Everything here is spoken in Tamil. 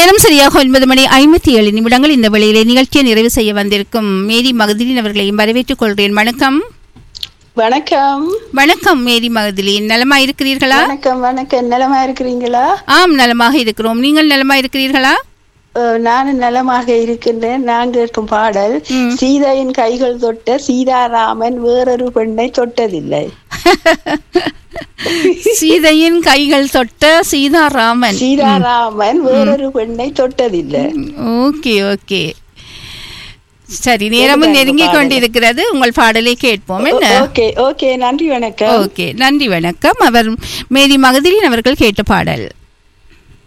நேரம் சரியாக ஒன்பது மணி ஐம்பத்தி ஏழு நிமிடங்கள் இந்த வேளையிலே நிகழ்ச்சியை நிறைவு செய்ய வந்திருக்கும் மேரி மகதிலின் அவர்களையும் வரவேற்றுக் கொள்கிறேன் வணக்கம் வணக்கம் வணக்கம் மேரி மகதிலின் நலமா இருக்கிறீர்களா வணக்கம் வணக்கம் நலமா இருக்கிறீங்களா ஆம் நலமாக இருக்கிறோம் நீங்கள் நலமா இருக்கிறீர்களா அஹ், நானும் நலமாக இருக்கின்றேன் நான் கேட்கும் பாடல் ம். சீதையின் கைகள் தொட்ட சீதாராமன் வேறொரு பெண்ணை தொட்டதில்லை சீதையின் கைகள் தொட்ட சீதாராமன் சீதாராமன் வேறொரு பெண்ணை தொட்டதில்லை ஓகே ஓகே சரி நேரமும் நெருங்கி கொண்டிருக்கிறது உங்கள் பாடலை கேட்போம் என்ன ஓகே ஓகே நன்றி வணக்கம் ஓகே நன்றி வணக்கம் அவர் மேரி மகதிலின் அவர்கள் கேட்ட பாடல்